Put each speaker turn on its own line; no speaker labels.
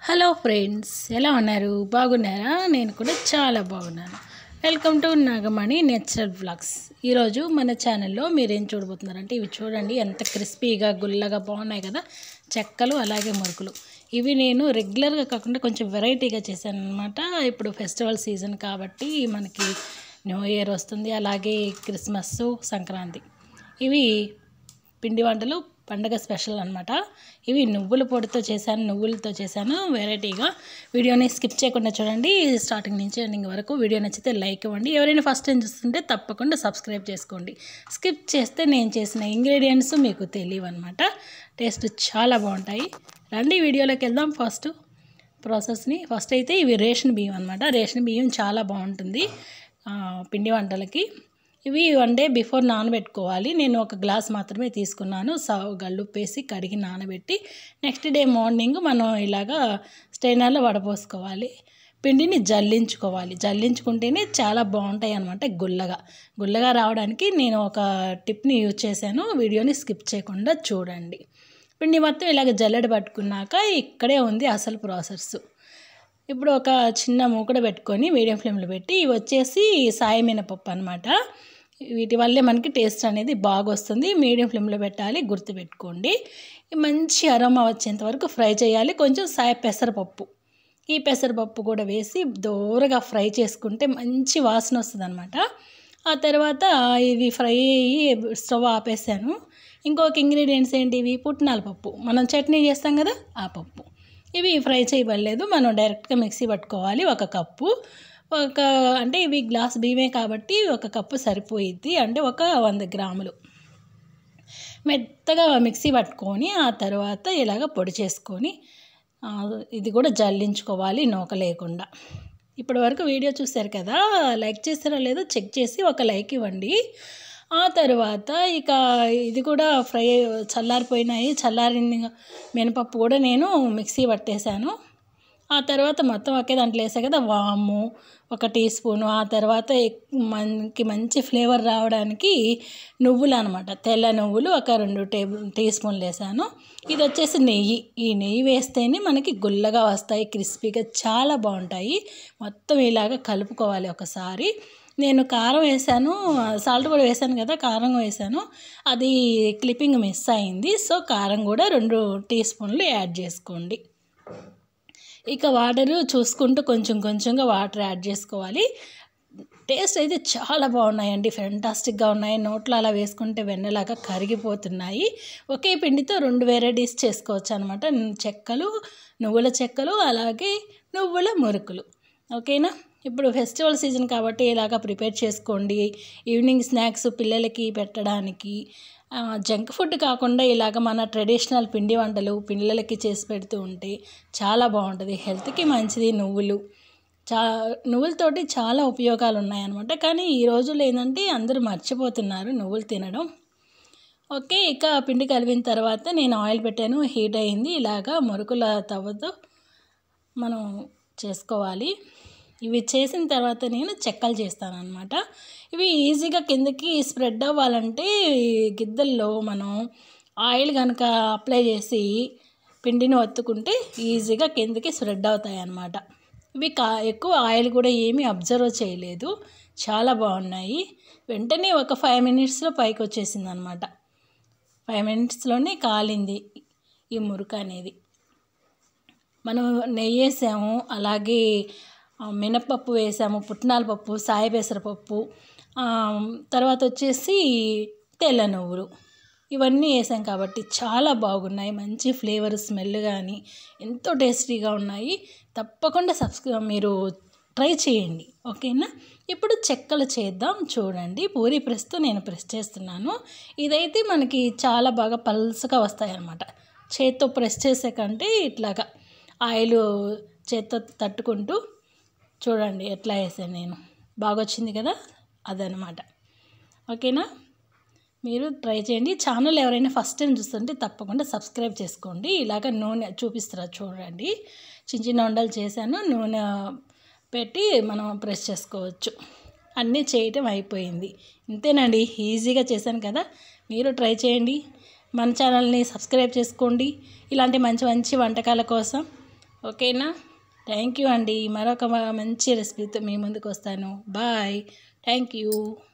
hello friends ఎలా ఉన్నారు బాగున్నారా నేను కూడా చాలా బాగున్నాను welcome to Nagamani Natural Blogs ఈరోజు మన ఛానల్లో మీరేం చూడబోతున్నారంటే ఇవి చూడండి ఎంత క్రిస్పీగా గుల్లగా బాగున్నాయి కదా చెక్కలు అలాగే మురుకులు ఇవి నేను రెగ్యులర్గా కాకుండా కొంచెం వెరైటీగా చేశాను అనమాట ఇప్పుడు ఫెస్టివల్ సీజన్ కాబట్టి మనకి న్యూ ఇయర్ వస్తుంది అలాగే క్రిస్మస్ సంక్రాంతి ఇవి పిండి వంటలు పండగ స్పెషల్ అనమాట ఇవి నువ్వుల పొడితో చేశాను నువ్వులతో చేశాను వెరైటీగా వీడియోని స్కిప్ చేయకుండా చూడండి స్టార్టింగ్ నుంచి ఎండింగ్ వరకు వీడియో నచ్చితే లైక్ ఇవ్వండి ఎవరైనా ఫస్ట్ టైం చూస్తుంటే తప్పకుండా సబ్స్క్రైబ్ చేసుకోండి స్కిప్ చేస్తే నేను చేసిన ఇంగ్రీడియంట్స్ మీకు తెలియవు అనమాట టేస్ట్ చాలా బాగుంటాయి రండి వీడియోలోకి వెళ్దాం ఫస్ట్ ప్రాసెస్ని ఫస్ట్ అయితే ఇవి రేషన్ బియ్యం అనమాట రేషన్ బియ్యం చాలా బాగుంటుంది ఆ, పిండి వంటలకి ఇవి వన్ డే బిఫోర్ నానబెట్టుకోవాలి నేను ఒక గ్లాస్ మాత్రమే తీసుకున్నాను సవ గల్లుప్పేసి కడిగి నానబెట్టి నెక్స్ట్ డే మార్నింగ్ మనం ఇలాగా స్టైనర్లో వడపోసుకోవాలి పిండిని జల్లించుకోవాలి జల్లించుకుంటేనే చాలా బాగుంటాయి అనమాట గుల్లగా గుల్లగా రావడానికి నేను ఒక టిప్ని యూజ్ చేశాను వీడియోని స్కిప్ చేయకుండా చూడండి పిండి మొత్తం ఇలాగ జల్లెడ పట్టుకున్నాక ఇక్కడే ఉంది అసలు ప్రాసెస్ ఇప్పుడు ఒక చిన్న మూకుడ పెట్టుకొని మీడియం ఫ్లేమ్లో పెట్టి ఇవి వచ్చేసి సాయి మినపప్పు అనమాట వీటి వల్లే మనకి టేస్ట్ అనేది బాగా వస్తుంది మీడియం ఫ్లేమ్లో పెట్టాలి గుర్తుపెట్టుకోండి ఈ మంచి అరోమా వచ్చేంత వరకు ఫ్రై చేయాలి కొంచెం సాయి పెసరపప్పు ఈ పెసరపప్పు కూడా వేసి దోరగా ఫ్రై చేసుకుంటే మంచి వాసన వస్తుంది అనమాట ఆ తర్వాత ఇవి ఫ్రై అయ్యి స్టవ్ ఆపేసాను ఇంకొక ఇంగ్రీడియంట్స్ ఏంటి ఇవి పుట్నాల పప్పు మనం చట్నీ చేస్తాం కదా ఆ పప్పు ఇవి ఫ్రై చేయబడలేదు మనం డైరెక్ట్గా మిక్సీ పట్టుకోవాలి ఒక కప్పు ఒక అంటే ఇవి గ్లాస్ బియ్యమే కాబట్టి ఒక కప్పు సరిపోయిద్ది అంటే ఒక వంద గ్రాములు మెత్తగా మిక్సీ పట్టుకొని ఆ తర్వాత ఇలాగ పొడి చేసుకొని ఆ, ఇది కూడా జల్లించుకోవాలి నూక లేకుండా ఇప్పటి వరకు వీడియో చూశారు కదా లైక్ చేస్తారో లేదో చెక్ చేసి ఒక లైక్ ఇవ్వండి ఆ తర్వాత ఇక ఇది కూడా ఫ్రై చల్లారిపోయినాయి చల్లారిన మినపప్పు కూడా నేను మిక్సీ పట్టేశాను ఆ తర్వాత మొత్తం ఒకే దాంట్లో వేసా కదా వాము ఒక టీ స్పూను ఆ తర్వాత ఎక్- మనకి మంచి ఫ్లేవర్ రావడానికి నువ్వులు అనమాట తెల్ల నువ్వులు ఒక రెండు టేబుల్ టీ స్పూన్లు వేసాను ఇది వచ్చేసి నెయ్యి ఈ నెయ్యి వేస్తేనే మనకి గుల్లగా వస్తాయి క్రిస్పీగా చాలా బాగుంటాయి మొత్తం ఇలాగ కలుపుకోవాలి ఒకసారి నేను కారం వేసాను సాల్ట్ కూడా వేసాను కదా కారం వేసాను అది క్లిప్పింగ్ మిస్ అయింది సో కారం కూడా రెండు టీ స్పూన్లు యాడ్ చేసుకోండి ఇక వాటర్ చూసుకుంటూ కొంచెం కొంచెంగా వాటర్ యాడ్ చేసుకోవాలి టేస్ట్ అయితే చాలా బాగున్నాయండి ఫెంటాస్టిక్గా ఉన్నాయి నోట్లో అలా వేసుకుంటే వెన్నలాగా కరిగిపోతున్నాయి ఒకే పిండితో రెండు వెరైటీస్ చేసుకోవచ్చు అనమాట చెక్కలు నువ్వుల చెక్కలు అలాగే నువ్వుల మురుకులు ఓకేనా ఇప్పుడు ఫెస్టివల్ సీజన్ కాబట్టి ఇలాగా ప్రిపేర్ చేసుకోండి ఈవినింగ్ స్నాక్స్ పిల్లలకి పెట్టడానికి ఆ, జంక్ ఫుడ్ కాకుండా ఇలాగ మన ట్రెడిషనల్ పిండి వంటలు పిల్లలకి చేసి పెడుతూ ఉంటే చాలా బాగుంటుంది హెల్త్కి మంచిది నువ్వులు చా నువ్వులతోటి చాలా ఉపయోగాలు ఉన్నాయన్నమాట కానీ ఈ రోజుల్లో ఏంటంటే అందరూ మర్చిపోతున్నారు నువ్వులు తినడం ఓకే ఇక పిండి కలిపిన తర్వాత నేను ఆయిల్ పెట్టాను హీట్ అయింది ఇలాగా మురుకుల తవ్వతో మనం చేసుకోవాలి ఇవి చేసిన తర్వాత నేను చెక్కలు చేస్తాను అనమాట ఇవి ఈజీగా కిందకి స్ప్రెడ్ అవ్వాలంటే ఈ గిద్దల్లో మనం ఆయిల్ కనుక అప్లై చేసి పిండిని ఒత్తుకుంటే ఈజీగా కిందకి స్ప్రెడ్ అవుతాయి అన్నమాట ఇవి కా ఎక్కువ ఆయిల్ కూడా ఏమీ అబ్జర్వ్ చేయలేదు చాలా బాగున్నాయి వెంటనే ఒక ఫైవ్ మినిట్స్లో పైకి వచ్చేసింది అనమాట ఫైవ్ మినిట్స్లోనే కాలింది ఈ మురుక అనేది మనం నెయ్యి వేసాము అలాగే ఆ, మినపప్పు వేసాము పుట్నాల పప్పు సాయి పెసరపప్పు ఆ, తర్వాత వచ్చేసి తెల్ల నువ్వులు ఇవన్నీ వేసాం కాబట్టి చాలా బాగున్నాయి మంచి ఫ్లేవర్ స్మెల్ కానీ ఎంతో టేస్టీగా ఉన్నాయి తప్పకుండా సబ్స్క్రై మీరు ట్రై చేయండి ఓకేనా ఇప్పుడు చెక్కలు చేద్దాం చూడండి పూరి ప్రెస్తో నేను ప్రెస్ చేస్తున్నాను ఇదైతే మనకి చాలా బాగా పల్సగా వస్తాయి అన్నమాట చేత్తో ప్రెస్ చేసే కంటే ఇట్లాగా ఆయిల్ చేత్తో తట్టుకుంటూ చూడండి ఎట్లా వేసాను నేను బాగా వచ్చింది కదా అదనమాట ఓకేనా మీరు ట్రై చేయండి ఛానల్ ఎవరైనా ఫస్ట్ టైం చూస్తుంటే తప్పకుండా సబ్స్క్రైబ్ చేసుకోండి ఇలాగ నూనె చూపిస్తారా చూడండి చిన్న చిన్న వండలు చేశాను నూనె పెట్టి మనం ప్రెస్ చేసుకోవచ్చు అన్నీ చేయటం అయిపోయింది ఇంతేనండి ఈజీగా చేశాను కదా మీరు ట్రై చేయండి మన ఛానల్ని సబ్స్క్రైబ్ చేసుకోండి ఇలాంటి మంచి మంచి వంటకాల కోసం ఓకేనా థ్యాంక్ యూ అండి మరొక మంచి రెసిపీతో మీ ముందుకు వస్తాను బాయ్ థ్యాంక్ యూ